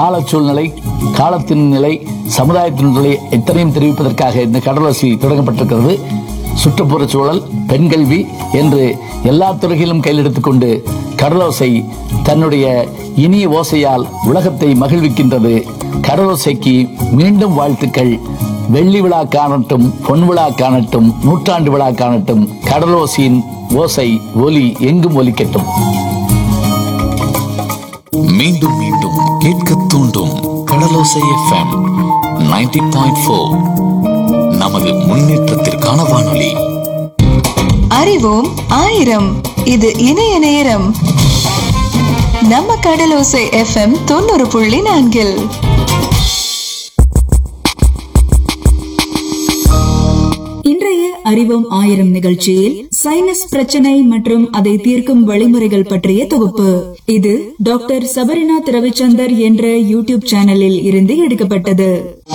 கால சூழ்நிலை காலத்தின் நிலை சமுதாயத்தின் நிலை எத்தனையும் தெரிவிப்பதற்காக இந்த கடலோசி தொடங்கப்பட்டிருக்கிறது சுற்றுப்புற சூழல் பெண் கல்வி என்று எல்லா துறைகளிலும் கையில் எடுத்துக்கொண்டு கடலோசை தன்னுடைய இனிய ஓசையால் உலகத்தை மகிழ்விக்கின்றது கடலோசைக்கு மீண்டும் வாழ்த்துக்கள் வெள்ளி விழா காணட்டும் பொன் விழா காணட்டும் நூற்றாண்டு விழா காணட்டும் கடலோசியின் ஓசை ஒலி எங்கும் ஒலிக்கட்டும் மீண்டும் மீண்டும் கேட்க தூண்டும் கடலோசை எஃப்எம் 90.4 பாயிண்ட் நமது முன்னேற்றத்திற்கான வானொலி அறிவோம் ஆயிரம் இது இணைய நேரம் நம்ம கடலோசை எஃப்எம் தொண்ணூறு புள்ளி நான்கில் இன்றைய அறிவோம் ஆயிரம் நிகழ்ச்சியில் சைனஸ் பிரச்சனை மற்றும் அதை தீர்க்கும் வழிமுறைகள் பற்றிய தொகுப்பு இது டாக்டர் சபரிநாத் ரவிச்சந்தர் என்ற யூடியூப் சேனலில் இருந்து எடுக்கப்பட்டது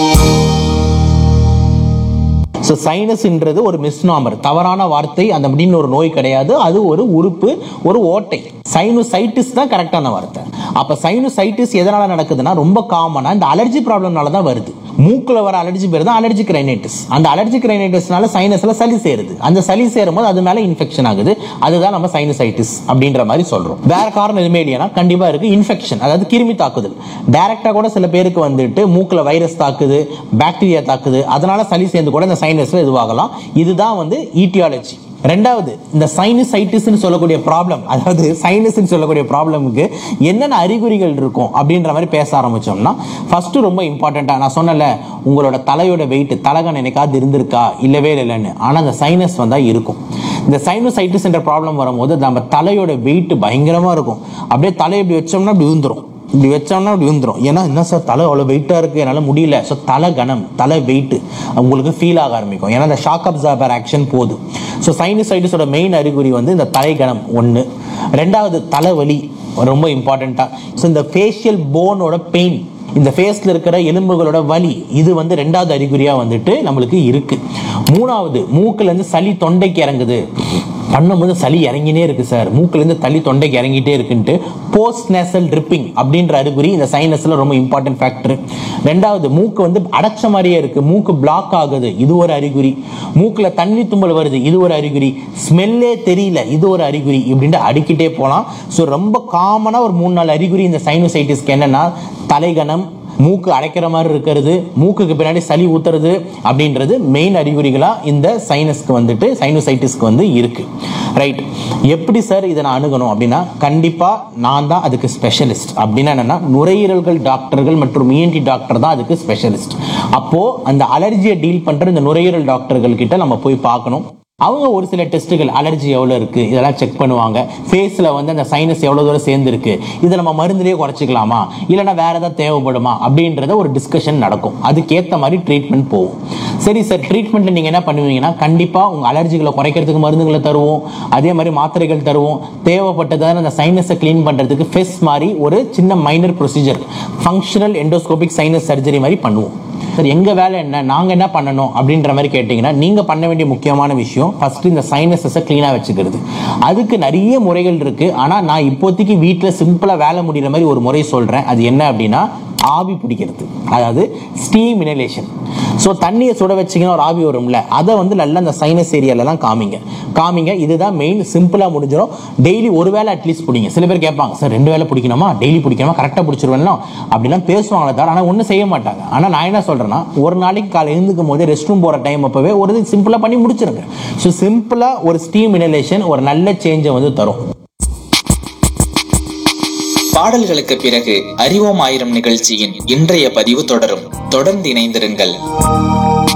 ஸோ சைனஸ்ன்றது ஒரு மிஸ்நாமர் தவறான வார்த்தை அந்த அப்படின்னு ஒரு நோய் கிடையாது அது ஒரு உறுப்பு ஒரு ஓட்டை சைனோசைட்டிஸ் தான் கரெக்டான வார்த்தை அப்ப சைனோசைட்டிஸ் எதனால நடக்குதுன்னா ரொம்ப காமனா இந்த அலர்ஜி ப்ராப்ளம்னால தான் வருது மூக்குல வர அலர்ஜி பேர் தான் அலர்ஜிக் ரைனைட்டிஸ் அந்த அலர்ஜிக் ரைனைட்டிஸ்னால சைனஸ்ல சளி சேருது அந்த சளி சேரும் போது அது மேல இன்ஃபெக்ஷன் ஆகுது அதுதான் நம்ம சைனசைட்டிஸ் அப்படின்ற மாதிரி சொல்றோம் வேற காரணம் எதுவுமே இல்லையா கண்டிப்பா இருக்கு இன்ஃபெக்ஷன் அதாவது கிருமி தாக்குதல் டைரக்டா கூட சில பேருக்கு வந்துட்டு மூக்குல வைரஸ் தாக்குது பாக்டீரியா தாக்குது அதனால சளி சேர்ந்து கூட இந்த சைனஸ்ல இதுவாகலாம் இதுதான் வந்து ஈட்டியாலஜி ரெண்டாவது இந்த சைனசைட்டிஸ்னு சொல்லக்கூடிய ப்ராப்ளம் அதாவது சைனஸ்னு சொல்லக்கூடிய ப்ராப்ளமுக்கு என்னென்ன அறிகுறிகள் இருக்கும் அப்படின்ற மாதிரி பேச ஆரம்பிச்சோம்னா ஃபர்ஸ்ட் ரொம்ப இம்பார்ட்டண்டா நான் சொன்னல உங்களோட தலையோட வெயிட் தலகன் என்னைக்காவது இருந்திருக்கா இல்லவே இல்லைன்னு ஆனா அந்த சைனஸ் வந்தா இருக்கும் இந்த சைனசைட்டிஸ் என்ற ப்ராப்ளம் வரும்போது நம்ம தலையோட வெயிட் பயங்கரமா இருக்கும் அப்படியே தலையை இப்படி வச்சோம்னா இப்படி விழுந்துரும் இப்படி வச்சோம்னா இப்படி விழுந்துரும் ஏன்னா என்ன சார் தலை அவ்வளோ வெயிட்டாக இருக்குது என்னால் முடியல ஸோ தலை கனம் தலை வெயிட்டு உங்களுக்கு ஃபீல் ஆக ஆரம்பிக்கும் ஏன்னா இந்த ஷாக் அப்சார்பர் ஆக்ஷன் போகுது ஸோ சைனசைட்டிஸோட மெயின் அறிகுறி வந்து இந்த தலை கனம் ஒன்று ரெண்டாவது தலைவலி ரொம்ப இம்பார்ட்டண்ட்டாக ஸோ இந்த ஃபேஷியல் போனோட பெயின் இந்த ஃபேஸ்ல இருக்கிற எலும்புகளோட வலி இது வந்து ரெண்டாவது அறிகுறியா வந்துட்டு நம்மளுக்கு இருக்கு மூணாவது மூக்குல இருந்து சளி தொண்டைக்கு இறங்குது பண்ணும்போது சளி இறங்கினே இருக்கு சார் மூக்குல இருந்து தள்ளி தொண்டைக்கு இறங்கிட்டே இருக்குன்ட்டு போஸ்ட் நேசல் ட்ரிப்பிங் அப்படின்ற அறிகுறி இந்த சைனஸ்ல ரொம்ப இம்பார்ட்டன்ட் ஃபேக்டர் ரெண்டாவது மூக்கு வந்து அடைச்ச மாதிரியே இருக்கு மூக்கு பிளாக் ஆகுது இது ஒரு அறிகுறி மூக்குல தண்ணி தும்பல் வருது இது ஒரு அறிகுறி ஸ்மெல்லே தெரியல இது ஒரு அறிகுறி இப்படின்ட்டு அடிக்கிட்டே போலாம் ஸோ ரொம்ப காமனா ஒரு மூணு நாலு அறிகுறி இந்த சைனோசைட்டிஸ்க்கு என்னன்னா தலைகணம் மூக்கு அடைக்கிற மாதிரி இருக்கிறது மூக்குக்கு பின்னாடி சளி ஊத்துறது அப்படின்றது மெயின் அறிகுறிகளா இந்த சைனஸ்க்கு வந்துட்டு சைனோசைட்டிஸ்க்கு வந்து இருக்கு ரைட் எப்படி சார் இதை நான் அணுகணும் அப்படின்னா கண்டிப்பா நான் தான் அதுக்கு ஸ்பெஷலிஸ்ட் அப்படின்னா என்னன்னா நுரையீரல்கள் டாக்டர்கள் மற்றும் இஎன்டி டாக்டர் தான் அதுக்கு ஸ்பெஷலிஸ்ட் அப்போ அந்த அலர்ஜியை டீல் பண்ற இந்த நுரையீரல் டாக்டர்கள் கிட்ட நம்ம போய் பார்க்கணும் அவங்க ஒரு சில டெஸ்ட்டுகள் அலர்ஜி எவ்வளோ இருக்கு இதெல்லாம் செக் பண்ணுவாங்க ஃபேஸில் வந்து அந்த சைனஸ் எவ்வளோ தூரம் சேர்ந்துருக்கு இதை நம்ம மருந்துலேயே குறைச்சிக்கலாமா இல்லைன்னா வேற ஏதாவது தேவைப்படுமா அப்படின்றத ஒரு டிஸ்கஷன் நடக்கும் அதுக்கேற்ற மாதிரி ட்ரீட்மெண்ட் போகும் சரி சார் ட்ரீட்மெண்ட்டில் நீங்கள் என்ன பண்ணுவீங்கன்னா கண்டிப்பாக உங்கள் அலர்ஜிகளை குறைக்கிறதுக்கு மருந்துகளை தருவோம் அதே மாதிரி மாத்திரைகள் தருவோம் தேவைப்பட்டதான அந்த சைனஸை க்ளீன் பண்ணுறதுக்கு ஃபெஸ் மாதிரி ஒரு சின்ன minor procedure functional endoscopic sinus surgery மாதிரி பண்ணுவோம் சார் எங்க வேலை என்ன நாங்க என்ன பண்ணணும் அப்படின்ற மாதிரி கேட்டீங்கன்னா நீங்க பண்ண வேண்டிய முக்கியமான விஷயம் ஃபர்ஸ்ட் இந்த சைனஸஸை கிளீனா வச்சுக்கிறது அதுக்கு நிறைய முறைகள் இருக்கு ஆனா நான் இப்போதைக்கு வீட்டுல சிம்பிளா வேலை முடிகிற மாதிரி ஒரு முறை சொல்றேன் அது என்ன அப்படின்னா ஆவி பிடிக்கிறது அதாவது ஸ்டீம் இனலேஷன் ஸோ தண்ணியை சுட வச்சிங்கன்னா ஒரு ஆவி வரும்ல அதை வந்து நல்லா அந்த சைனஸ் ஏரியாலலாம் காமிங்க காமிங்க இதுதான் மெயின் சிம்பிளாக முடிஞ்சிடும் டெய்லி ஒரு வேளை அட்லீஸ்ட் பிடிங்க சில பேர் கேட்பாங்க சார் ரெண்டு வேளை பிடிக்கணுமா டெய்லி பிடிக்கணுமா கரெக்டாக பிடிச்சிருவேன்னா அப்படிலாம் பேசுவாங்களே தவிர ஆனால் ஒன்றும் செய்ய மாட்டாங்க ஆனால் நான் என்ன சொல்கிறேன்னா ஒரு நாளைக்கு காலை எழுந்துக்கும் போது ரெஸ்ட் ரூம் போகிற டைம் அப்போவே ஒரு சிம்பிளாக பண்ணி முடிச்சிருங்க ஸோ சிம்பிளாக ஒரு ஸ்டீம் இனலேஷன் ஒரு நல்ல சேஞ்சை வந்து தரும் பாடல்களுக்கு பிறகு அறிவோம் ஆயிரம் நிகழ்ச்சியின் இன்றைய பதிவு தொடரும் தொடர்ந்து இணைந்திருங்கள்